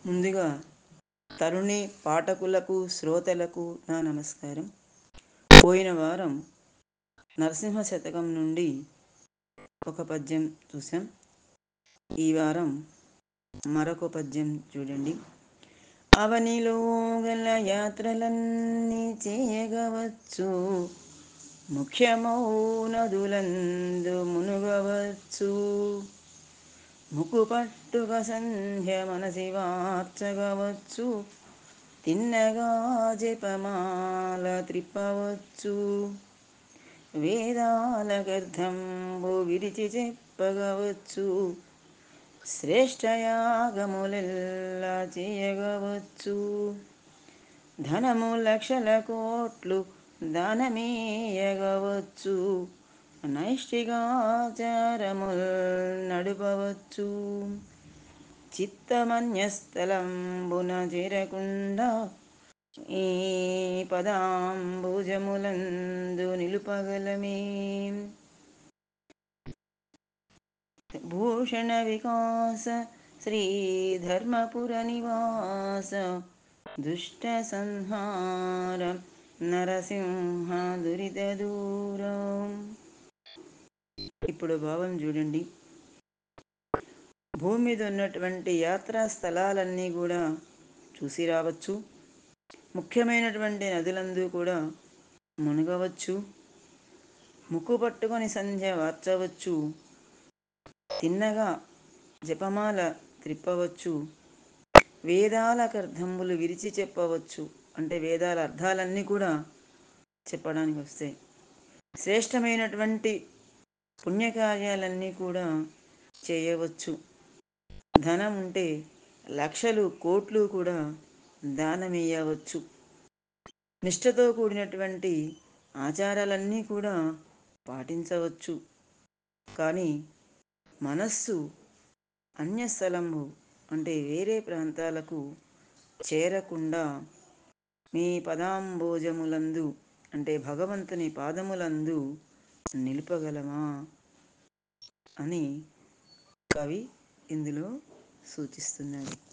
ముందుగా తరుణి పాఠకులకు శ్రోతలకు నా నమస్కారం పోయిన వారం నరసింహ శతకం నుండి ఒక పద్యం చూసాం ఈ వారం మరొక పద్యం చూడండి అవనిలో గల యాత్రలన్నీ చేయగవచ్చు ముఖ్యమౌ నదులందు మునుగవచ్చు ముకు పట్టుక సంధ్య మనసి వార్చగవచ్చు తిన్నగా జపమాల త్రిప్పవచ్చు వేదాల గర్ధంబు విరిచి చెప్పగవచ్చు శ్రేష్టయాగములెల్లా చేయగవచ్చు ధనము లక్షల కోట్లు దానమీయగవచ్చు నైష్టికాచారముల్ నడుపవచ్చు చిత్తమన్యస్థలంబున చేరకుండా ఈ పదాంబుజములందు నిలుపగలమే భూషణ వికాస శ్రీధర్మపుర నివాస దుష్ట సంహార నరసింహ దురిత దూరం ఇప్పుడు భావం చూడండి భూమి మీద ఉన్నటువంటి యాత్రా స్థలాలన్నీ కూడా చూసి రావచ్చు ముఖ్యమైనటువంటి నదులందు కూడా మునగవచ్చు ముక్కు పట్టుకొని సంధ్య వార్చవచ్చు తిన్నగా జపమాల త్రిప్పవచ్చు వేదాలకు అర్థంబులు విరిచి చెప్పవచ్చు అంటే వేదాల అర్థాలన్నీ కూడా చెప్పడానికి వస్తాయి శ్రేష్టమైనటువంటి పుణ్యకార్యాలన్నీ కూడా చేయవచ్చు ధనం ఉంటే లక్షలు కోట్లు కూడా దానమేయవచ్చు నిష్ఠతో కూడినటువంటి ఆచారాలన్నీ కూడా పాటించవచ్చు కానీ మనస్సు అన్యస్థలము అంటే వేరే ప్రాంతాలకు చేరకుండా మీ పదాంబోజములందు అంటే భగవంతుని పాదములందు నిలుపగలమా అని కవి ఇందులో సూచిస్తున్నాడు